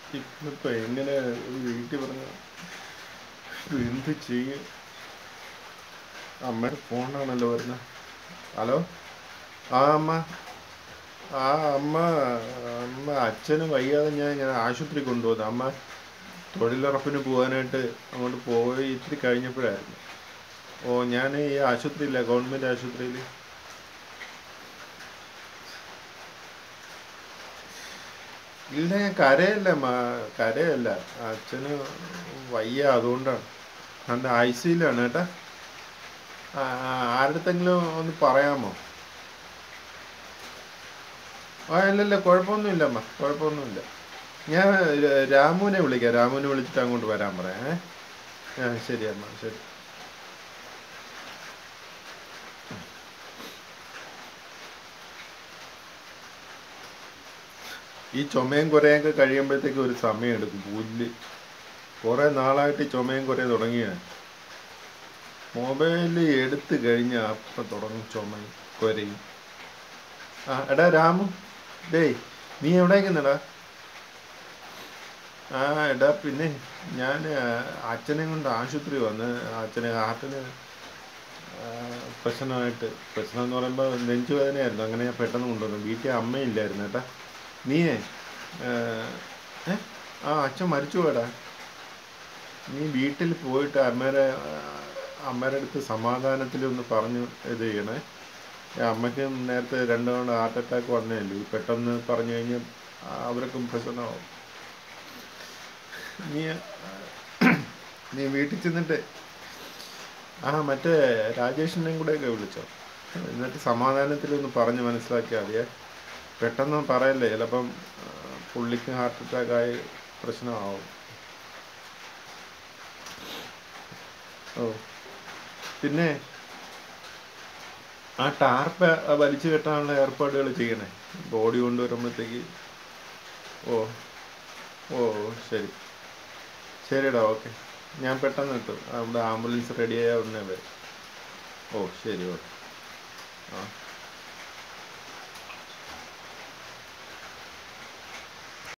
ഇന്നിപ്പോ എങ്ങനെ ഒരു വീട്ടിൽ പറഞ്ഞ എന്ത് ചെയ്യും അമ്മയുടെ ഫോണാണല്ലോ വരുന്നത് ഹലോ ആ അമ്മ ആ അമ്മ അമ്മ അച്ഛന് വയ്യാതെ ഞാൻ ഇങ്ങനെ ആശുപത്രി കൊണ്ടുപോകുന്നു അമ്മ തൊഴിലുറപ്പിന് പോകാനായിട്ട് അങ്ങോട്ട് പോയി ഇത്തിരി കഴിഞ്ഞപ്പോഴായിരുന്നു ഓ ഞാൻ ഈ ആശുപത്രിയില്ല ഗവൺമെൻറ് ആശുപത്രിയിൽ ഇല്ല ഞാൻ കരയല്ല മാ കരയല്ല അച്ഛന് വയ്യ അതുകൊണ്ടാണ് എൻ്റെ ഐ സിയിലാണ് കേട്ടാ ആ, ആ, ആരുടെത്തെങ്കിലും ഒന്ന് പറയാമോ ആ ഇല്ലല്ല കുഴപ്പമൊന്നുമില്ല അമ്മ കുഴപ്പമൊന്നുമില്ല ഞാൻ ര- രാമുവിനെ വിളിക്കാം രാമുവിനെ വിളിച്ചിട്ട് അങ്ങോട്ട് വരാൻ പറയാം ഏ ആ ശരി അമ്മ ശരി ഈ ചുമയും കുറയൊക്കെ കഴിയുമ്പോഴത്തേക്ക് ഒരു സമയം എടുക്കും പുല്ല് കുറേ നാളായിട്ട് ഈ ചുമയും കുറേ തുടങ്ങിയാണ് മൊബൈൽ എടുത്തു കഴിഞ്ഞാൽ അപ്പം തുടങ്ങും ചുമയും കുരയും ആ എടാ രാമു ഡേയ് നീ എവിടേക്കുന്നെടാ ആ എടാ പിന്നെ ഞാൻ അച്ഛനെ കൊണ്ട് ആശുപത്രി വന്ന് അച്ഛന് ഹാർട്ടിന് ആ, പ്രശ്നമായിട്ട് പ്രശ്നം എന്ന് പറയുമ്പോൾ നെഞ്ചുവേദനയായിരുന്നു അങ്ങനെ ഞാൻ പെട്ടെന്ന് കൊണ്ടുവന്നു വീട്ടിൽ അമ്മയില്ലായിരുന്നു കേട്ടാ നീയേ ആ, ഏ ആ അച്ഛൻ മരിച്ചു പോയടാ നീ വീട്ടിൽ പോയിട്ട് അമ്മേരെ ആ, അമ്മേരെ അടുത്ത് സമാധാനത്തിലൊന്ന് പറഞ്ഞു ഇത് ചെയ്യണേ ഈ അമ്മയ്ക്ക് നേരത്തെ രണ്ട് തവണ ഹാർട്ട് അറ്റാക്ക് വന്നതല്ലേ ഈ പെട്ടെന്ന് പറഞ്ഞു കഴിഞ്ഞാൽ അവർക്കും പ്രശ്നമാവും നീ നീ വീട്ടിൽ ചെന്നിട്ട് ആ മറ്റേ രാജേഷിനെയും കൂടെയൊക്കെ വിളിച്ചോ എന്നിട്ട് സമാധാനത്തിലൊന്ന് പറഞ്ഞ് മനസ്സിലാക്കിയാൽ മതിയേ പെട്ടെന്ന് പറയല്ലേ ചിലപ്പം ആ, പുള്ളിക്ക് ഹാർട്ട് അറ്റാക്ക് ആയി പ്രശ്നമാവും ഓ പിന്നെ ആ ടാർപ്പ് വലിച്ചു കെട്ടാനുള്ള ഏർപ്പാടുകൾ ചെയ്യണേ ബോഡി കൊണ്ടുവരുമ്പോഴത്തേക്ക് ഓ ഓ ശരി ശരിടാ ഓക്കെ ഞാൻ പെട്ടെന്ന് എത്തും അവിടെ ആംബുലൻസ് റെഡി ആയ ഉടനെ വരും ഓ ശരി ഓക്കെ ആ